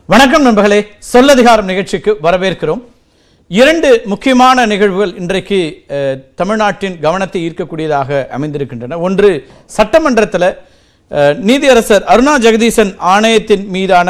வணக்கம் நண்பர்களே சொல்லதிகாரம் நிகழ்ச்சிக்கு வரவேற்கிறோம் இரண்டு முக்கியமான நிகழ்வுகள் இன்றைக்கு அஹ், தமிழ்நாட்டின் கவனத்தை ஈர்க்கக்கூடியதாக அமைந்திருக்கின்றன ஒன்று சட்டமன்றத்தில் அஹ், நீதியரசர் அருணா ஜெகதீசன் ஆணையத்தின் மீதான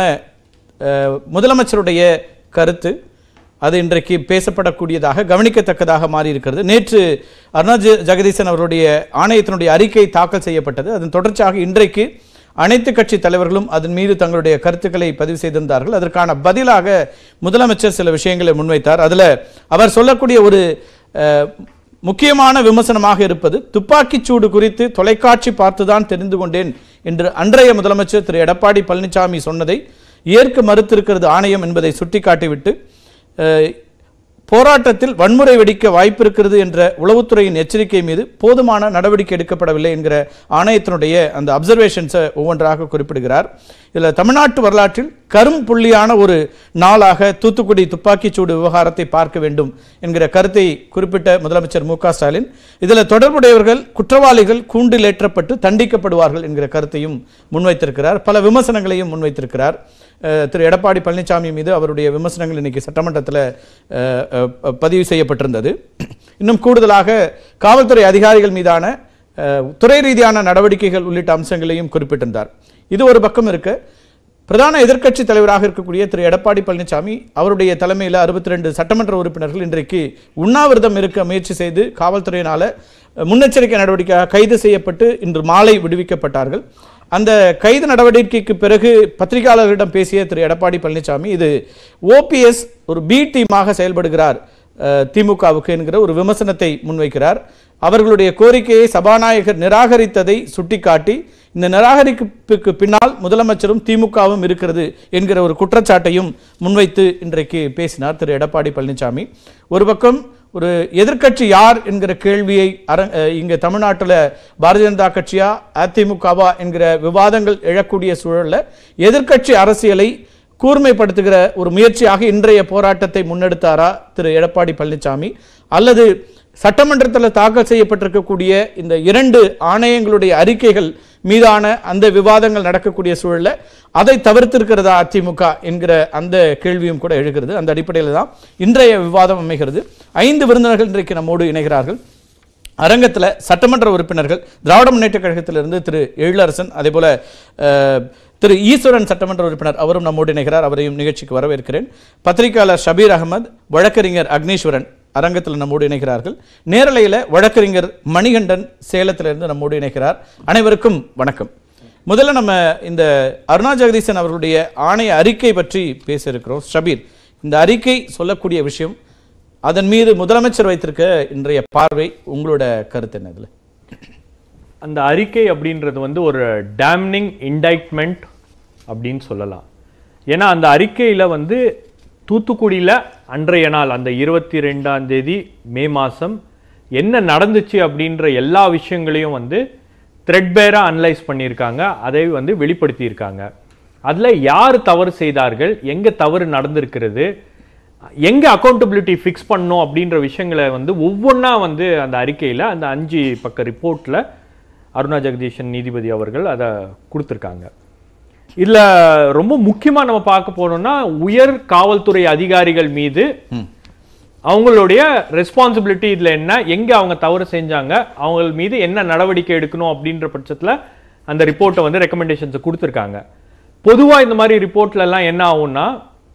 அஹ், முதலமைச்சருடைய கருத்து அது இன்றைக்கு பேசப்படக்கூடியதாக கவனிக்கத்தக்கதாக மாறி இருக்கிறது நேற்று அருணா ஜெ- ஜெகதீசன் அவருடைய ஆணையத்தினுடைய அறிக்கை தாக்கல் செய்யப்பட்டது அதன் தொடர்ச்சியாக இன்றைக்கு அனைத்து கட்சி தலைவர்களும் அதன் மீது தங்களுடைய கருத்துக்களை பதிவு செய்திருந்தார்கள் அதற்கான பதிலாக முதலமைச்சர் சில விஷயங்களை முன்வைத்தார் அதுல அவர் சொல்லக்கூடிய ஒரு அஹ், முக்கியமான விமர்சனமாக இருப்பது துப்பாக்கிச் சூடு குறித்து தொலைக்காட்சி பார்த்துதான் தெரிந்து கொண்டேன் என்று அன்றைய முதலமைச்சர் திரு எடப்பாடி பழனிசாமி சொன்னதை ஏற்க மறுத்திருக்கிறது ஆணையம் என்பதை சுட்டிக்காட்டிவிட்டு அஹ், போராட்டத்தில் வன்முறை வெடிக்க வாய்ப்பிருக்கிறது என்ற உளவுத்துறையின் எச்சரிக்கை மீது போதுமான நடவடிக்கை எடுக்கப்படவில்லை என்கிற ஆணையத்தினுடைய அந்த அப்சர்வேஷன்ஸை ஒவ்வொன்றாக குறிப்பிடுகிறார் இதில் தமிழ்நாட்டு வரலாற்றில் கரும் புள்ளியான ஒரு நாளாக தூத்துக்குடி துப்பாக்கிச்சூடு விவகாரத்தை பார்க்க வேண்டும் என்கிற கருத்தை குறிப்பிட்ட முதலமைச்சர் மு க ஸ்டாலின் இதில் தொடர்புடையவர்கள் குற்றவாளிகள் கூண்டில் ஏற்றப்பட்டு தண்டிக்கப்படுவார்கள் என்கிற கருத்தையும் முன்வைத்திருக்கிறார் பல விமர்சனங்களையும் முன்வைத்திருக்கிறார் அஹ், திரு எடப்பாடி பழனிசாமி மீது அவருடைய விமர்சனங்கள் இன்னைக்கு சட்டமன்றத்தில் அஹ், அஹ், பதிவு செய்யப்பட்டிருந்தது இன்னும் கூடுதலாக காவல்துறை அதிகாரிகள் மீதான அஹ், துறை ரீதியான நடவடிக்கைகள் உள்ளிட்ட அம்சங்களையும் குறிப்பிட்டிருந்தார் இது ஒரு பக்கம் இருக்க பிரதான எதிர்க்கட்சி தலைவராக இருக்கக்கூடிய திரு எடப்பாடி பழனிசாமி அவருடைய தலைமையில் அறுபத்தி ரெண்டு சட்டமன்ற உறுப்பினர்கள் இன்றைக்கு உண்ணாவிரதம் இருக்க முயற்சி செய்து காவல்துறையினால அஹ், முன்னெச்சரிக்கை நடவடிக்கையாக கைது செய்யப்பட்டு இன்று மாலை விடுவிக்கப்பட்டார்கள் அந்த கைது நடவடிக்கைக்கு பிறகு பத்திரிகையாளர்களிடம் பேசிய திரு எடப்பாடி பழனிசாமி இது ஓபிஎஸ் ஒரு பி டீமாக செயல்படுகிறார் அஹ், திமுகவுக்கு என்கிற ஒரு விமர்சனத்தை முன்வைக்கிறார் அவர்களுடைய கோரிக்கையை சபாநாயகர் நிராகரித்ததை சுட்டிக்காட்டி இந்த நிராகரிப்புக்கு பின்னால் முதலமைச்சரும் திமுகவும் இருக்கிறது என்கிற ஒரு குற்றச்சாட்டையும் முன்வைத்து இன்றைக்கு பேசினார் திரு எடப்பாடி பழனிசாமி ஒரு பக்கம் ஒரு எதிர்க்கட்சி யார் என்கிற கேள்வியை அர அஹ் இங்க தமிழ்நாட்டில் பாரதிய ஜனதா கட்சியா அதிமுகவா என்கிற விவாதங்கள் எழக்கூடிய சூழல்ல எதிர்க்கட்சி அரசியலை கூர்மைப்படுத்துகிற ஒரு முயற்சியாக இன்றைய போராட்டத்தை முன்னெடுத்தாரா திரு எடப்பாடி பழனிசாமி அல்லது சட்டமன்றத்தில் தாக்கல் செய்யப்பட்டிருக்கக்கூடிய இந்த இரண்டு ஆணையங்களுடைய அறிக்கைகள் மீதான அந்த விவாதங்கள் நடக்கக்கூடிய சூழல்ல அதை தவிர்த்திருக்கிறதா அதிமுக என்கிற அந்த கேள்வியும் கூட எழுகிறது அந்த அடிப்படையில் தான் இன்றைய விவாதம் அமைகிறது ஐந்து விருந்தினர்கள் இன்றைக்கு நம்மோடு இணைகிறார்கள் அரங்கத்தில் சட்டமன்ற உறுப்பினர்கள் திராவிட முன்னேற்ற கழகத்திலிருந்து திரு எழிலரசன் அதே போல அஹ், திரு ஈஸ்வரன் சட்டமன்ற உறுப்பினர் அவரும் நம்மோடு இணைகிறார் அவரையும் நிகழ்ச்சிக்கு வரவேற்கிறேன் பத்திரிகையாளர் ஷபீர் அகமது வழக்கறிஞர் அக்னீஸ்வரன் அரங்கத்தில் நம்மோடு இணைகிறார்கள் நேரலையில் வழக்கறிஞர் மணிகண்டன் சேலத்திலிருந்து நம்மோடு இணைகிறார் அனைவருக்கும் வணக்கம் முதல்ல நம்ம இந்த அருணா ஜெகதீசன் அவர்களுடைய ஆணைய அறிக்கை பற்றி பேச இருக்கிறோம் ஷபீர் இந்த அறிக்கை சொல்லக்கூடிய விஷயம் அதன் மீது முதலமைச்சர் வைத்திருக்க இன்றைய பார்வை உங்களோட கருத்து என்ன இதுல அந்த அறிக்கை அப்படின்றது வந்து ஒரு டேம்னிங் இண்டைட்மெண்ட் அப்படின்னு சொல்லலாம் ஏன்னா அந்த அறிக்கையில் வந்து தூத்துக்குடியில் அன்றைய நாள் அந்த இருபத்தி ரெண்டாம் தேதி மே மாதம் என்ன நடந்துச்சு அப்படின்ற எல்லா விஷயங்களையும் வந்து த்ரெட்பேராக அனலைஸ் பண்ணியிருக்காங்க அதை வந்து வெளிப்படுத்தியிருக்காங்க அதில் யார் தவறு செய்தார்கள் எங்கே தவறு நடந்திருக்கிறது எங்கே அக்கௌண்டபிலிட்டி ஃபிக்ஸ் பண்ணணும் அப்படின்ற விஷயங்களை வந்து ஒவ்வொன்றா வந்து அந்த அறிக்கையில் அந்த அஞ்சு பக்க ரிப்போர்ட்டில் அருணா ஜெகதீஷன் நீதிபதி அவர்கள் அதை கொடுத்துருக்காங்க இதுல ரொம்ப முக்கியமா நம்ம பார்க்க போனோம்னா உயர் காவல்துறை அதிகாரிகள் மீது அவங்களுடைய ரெஸ்பான்சிபிலிட்டி இதுல என்ன எங்க அவங்க தவறு செஞ்சாங்க அவங்க மீது என்ன நடவடிக்கை எடுக்கணும் அப்படின்ற பட்சத்துல அந்த ரிப்போர்ட்டை வந்து ரெக்கமெண்டேஷன்ஸை கொடுத்துருக்காங்க பொதுவா இந்த மாதிரி ரிப்போர்ட்ல எல்லாம் என்ன ஆகும்னா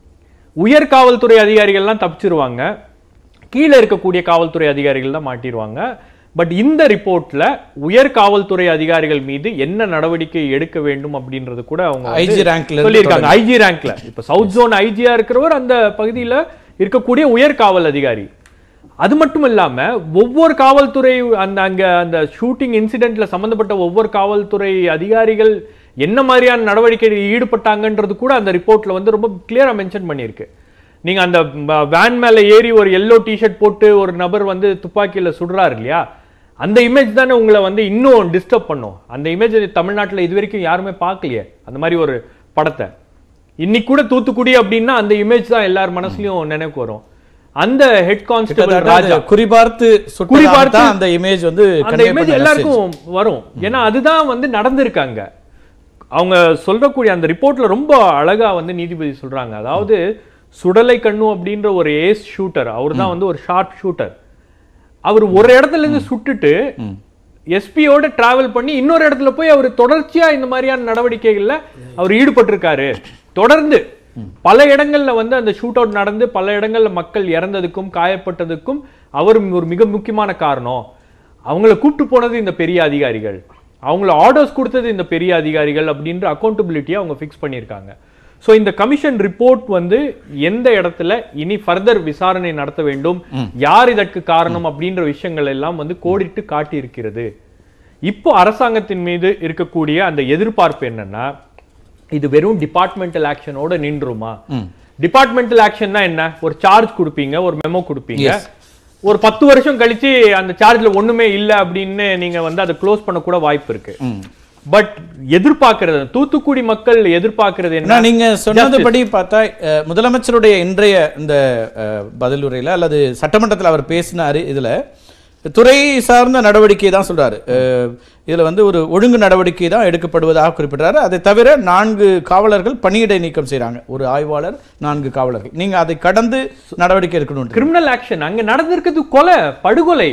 உயர் காவல்துறை அதிகாரிகள்லாம் தப்பிச்சிருவாங்க கீழே இருக்கக்கூடிய காவல்துறை அதிகாரிகள் தான் மாட்டிடுவாங்க பட் இந்த ரிப்போர்ட்ல உயர் காவல்துறை அதிகாரிகள் மீது என்ன நடவடிக்கை எடுக்க வேண்டும் அப்படின்றது கூட அவங்க வந்து IG rankல இருந்து சொல்லியிருக்காங்க ஐஜி ரேங்க்ல இப்ப சவுத் ஜோன் ஐஜியா இருக்கிறவர் அந்த பகுதியில இருக்கக்கூடிய உயர் காவல் அதிகாரி அது மட்டும் இல்லாம ஒவ்வொரு காவல்துறை அந்த அங்க அந்த ஷூட்டிங் இன்சிடென்ட்ல சம்பந்தப்பட்ட ஒவ்வொரு காவல்துறை அதிகாரிகள் என்ன மாதிரியான நடவடிக்கையில் ஈடுபட்டாங்கன்றது கூட அந்த ரிப்போர்ட்ல வந்து ரொம்ப கிளியரா மென்ஷன் பண்ணியிருக்கு நீங்க அந்த வேன் மேல ஏறி ஒரு எல்லோ டிஷர்ட் போட்டு ஒரு நபர் வந்து துப்பாக்கியில சுடுறாரு இல்லையா அந்த இமேஜ் தானே உங்களை வந்து இன்னும் டிஸ்டர்ப் பண்ணும் அந்த இமேஜ் தமிழ்நாட்டுல இது வரைக்கும் யாருமே பார்க்கலையே அந்த மாதிரி ஒரு படத்தை இன்னைக்கு கூட தூத்துக்குடி அப்படின்னா அந்த இமேஜ் தான் எல்லார் மனசுலயும் நினைவுக்கு வரும் அந்த ஹெட் கான்ஸ்டபிள் கிட்டத்தட்ட ராஜா அது குறிபார்த்து குறிபார்த்து குறிபார்த்து அந்த இமேஜ் வந்து அந்த convey இமேஜ் பண்ண எல்லாருக்கும் வரும் ஏன்னா அதுதான் வந்து நடந்திருக்காங்க அவங்க சொல்லக்கூடிய அந்த ரிப்போர்ட்ல ரொம்ப அழகா வந்து நீதிபதி சொல்றாங்க அதாவது சுடலை கண்ணு அப்படின்ற ஒரு ஏஸ் ஷூட்டர் அவர் தான் வந்து ஒரு ஷார்ப் ஷூட்டர் அவர் ஒரு இடத்துல இருந்து சுட்டுட்டு எஸ்பியோட டிராவல் பண்ணி இன்னொரு இடத்துல போய் அவர் தொடர்ச்சியா இந்த மாதிரியான நடவடிக்கைகள்ல அவர் ஈடுபட்டிருக்காரு தொடர்ந்து பல இடங்கள்ல வந்து அந்த ஷூட் அவுட் நடந்து பல இடங்கள்ல மக்கள் இறந்ததுக்கும் காயப்பட்டதுக்கும் அவர் ஒரு மிக முக்கியமான காரணம் அவங்கள கூப்பிட்டு போனது இந்த பெரிய அதிகாரிகள் அவங்கள ஆர்டர்ஸ் கொடுத்தது இந்த பெரிய அதிகாரிகள் அப்படின்ற அக்கௌண்டபிலிட்டியை அவங்க ஃபிக்ஸ் பண்ணியிருக்காங்க ஸோ இந்த கமிஷன் ரிப்போர்ட் வந்து எந்த இடத்துல இனி ஃபர்தர் விசாரணை நடத்த வேண்டும் யார் இதற்கு காரணம் அப்படின்ற விஷயங்கள் எல்லாம் வந்து கோடிட்டு காட்டி இருக்கிறது இப்போ அரசாங்கத்தின் மீது இருக்கக்கூடிய அந்த எதிர்பார்ப்பு என்னன்னா இது வெறும் டிபார்ட்மெண்டல் ஆக்ஷனோட நின்றுமா டிபார்ட்மெண்டல் ஆக்ஷன்னா என்ன ஒரு சார்ஜ் கொடுப்பீங்க ஒரு மெமோ கொடுப்பீங்க ஒரு பத்து வருஷம் கழிச்சு அந்த சார்ஜ்ல ஒண்ணுமே இல்ல அப்படின்னு நீங்க வந்து அதை க்ளோஸ் பண்ண கூட வாய்ப்பு இருக்கு பட் எதிர்பார்க்கிறது தூத்துக்குடி மக்கள் எதிர்பார்க்கிறது ஏன்னா என்ன நீங்க சொன்னதுபடி பார்த்தா அஹ், முதலமைச்சருடைய இன்றைய இந்த அஹ், பதிலுரையில அல்லது சட்டமன்றத்தில் அவர் பேசினாரு இதுல துறை சார்ந்த நடவடிக்கை தான் சொல்றாரு அஹ், இதுல வந்து ஒரு ஒழுங்கு நடவடிக்கை தான் எடுக்கப்படுவதாக குறிப்பிட்டாரு அதை தவிர நான்கு காவலர்கள் பணியிடை நீக்கம் செய்றாங்க ஒரு ஆய்வாளர் நான்கு காவலர்கள் நீங்க அதை கடந்து நடவடிக்கை எடுக்கணும் கிரிமினல் ஆக்ஷன் அங்க நடந்திருக்கிறது கொலை படுகொலை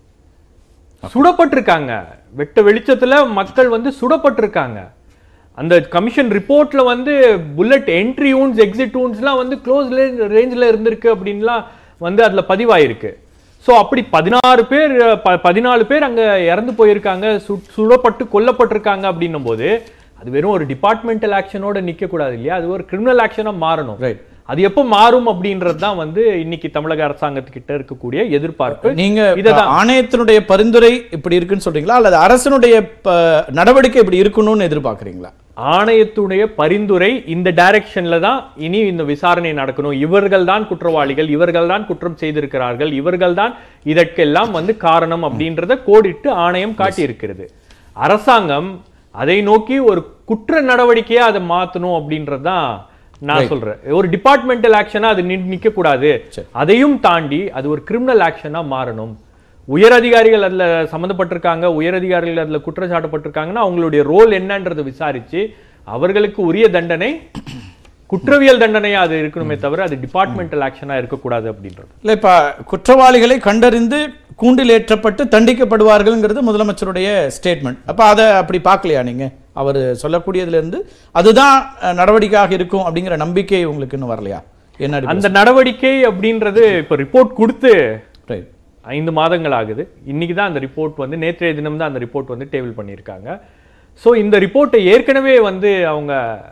சுடப்பட்டிருக்காங்க வெட்ட வெளிச்சத்துல மக்கள் வந்து சுடப்பட்டிருக்காங்க அந்த கமிஷன் ரிப்போர்ட்ல வந்து புல்லட் என்ட்ரி ஊன்ஸ் எக்ஸிட் ஊன்ஸ்லாம் வந்து க்ளோஸ் ரேஞ்சில் இருந்திருக்கு அப்படின்லாம் வந்து அதுல பதிவாயிருக்கு ஸோ அப்படி பதினாறு பேர் ப- பதினாலு பேர் அங்க இறந்து போயிருக்காங்க சு- சுடப்பட்டு கொல்லப்பட்டிருக்காங்க அப்படின்னும் போது அது வெறும் ஒரு டிபார்ட்மெண்டல் ஆக்ஷனோட நிக்க கூடாது இல்லையா அது ஒரு கிரிமினல் ஆக்ஷனா மாறணும் ரைட் அது எப்போ மாறும் அப்படின்றது தான் வந்து இன்னைக்கு தமிழக அரசாங்கத்துக்கிட்ட இருக்கக்கூடிய எதிர்பார்ப்பு நீங்க இததான். ஆணையத்தினுடைய பரிந்துரை இப்படி இருக்குன்னு சொல்றீங்களா அல்லது அரசனுடைய ப- நடவடிக்கை இப்படி இருக்கணும்னு எதிர்பார்க்கறீங்களா ஆணையத்துடைய பரிந்துரை இந்த டைரக்ஷன்ல தான் இனி இந்த விசாரணை நடக்கணும் இவர்கள் தான் குற்றவாளிகள் இவர்கள் தான் குற்றம் செய்திருக்கிறார்கள் இவர்கள் தான் இதற்கெல்லாம் வந்து காரணம் அப்படின்றத கோடிட்டு ஆணையம் காட்டியிருக்கிறது அரசாங்கம் அதை நோக்கி ஒரு குற்ற நடவடிக்கையா அதை மாத்தணும் அப்படின்றது தான் நான் சொல்றேன் ஒரு டிபார்ட்மெண்டல் ஆக்ஷனா அது நின்- நிக்க கூடாது அதையும் தாண்டி அது ஒரு கிரிமினல் ஆக்ஷனா மாறணும் உயர் அதிகாரிகள் அதுல சம்மந்தப்பட்டிருக்காங்க உயர் அதிகாரிகள் அதுல குற்றச்சாட்டப்பட்டிருக்காங்கன்னா அவங்களுடைய ரோல் என்னன்றதை விசாரிச்சு அவர்களுக்கு உரிய தண்டனை குற்றவியல் தண்டனையா அது இருக்கணுமே தவிர அது டிபார்ட்மெண்டல் ஆக்ஷனா இருக்கக்கூடாது அப்படின்றது இல்ல இப்ப குற்றவாளிகளை கண்டறிந்து கூண்டில் ஏற்றப்பட்டு தண்டிக்கப்படுவார்கள்ங்கிறது முதலமைச்சருடைய ஸ்டேட்மெண்ட் அப்ப அதை அப்படி பார்க்கலையா நீங்க அவர் சொல்லக்கூடியதுல இருந்து அதுதான் அஹ், நடவடிக்கையாக இருக்கும் அப்படிங்கிற நம்பிக்கை உங்களுக்கு இன்னும் வரலையா என்ன அடிப்படை? அந்த நடவடிக்கை அப்படின்றது இப்ப ரிப்போர்ட் கொடுத்து Right. ஐந்து மாதங்கள் ஆகுது இன்னைக்கு தான் அந்த ரிப்போர்ட் வந்து நேற்றைய தினம் தான் அந்த ரிப்போர்ட் வந்து டேபிள் பண்ணியிருக்காங்க ஸோ இந்த ரிப்போர்ட்டை ஏற்கனவே வந்து அவங்க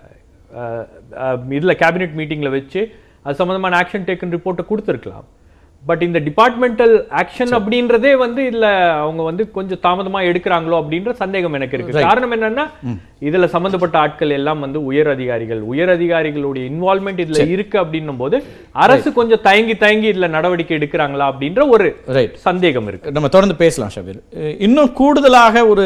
அஹ், அஹ், இதுல கேபினெட் மீட்டிங்ல வச்சு அது சம்பந்தமான ஆக்ஷன் டேக்கன் ரிப்போர்ட்டை கொடுத்துருக்கலாம் பட் இந்த டிபார்ட்மெண்டல் ஆக்ஷன் அப்படின்றதே வந்து இதுல அவங்க வந்து கொஞ்சம் தாமதமா எடுக்கிறாங்களோ அப்படின்ற சந்தேகம் எனக்கு இருக்கு காரணம் என்னன்னா இதுல சம்பந்தப்பட்ட ஆட்கள் எல்லாம் வந்து உயர் அதிகாரிகள் உயர் அதிகாரிகளுடைய இன்வால்மெண்ட் இதுல இருக்கு அப்படின்னும் போது அரசு கொஞ்சம் தயங்கி தயங்கி இதுல நடவடிக்கை எடுக்கிறாங்களா அப்படின்ற ஒரு ரைட் சந்தேகம் இருக்கு நம்ம தொடர்ந்து பேசலாம் ஷபீர் அஹ், இன்னும் கூடுதலாக ஒரு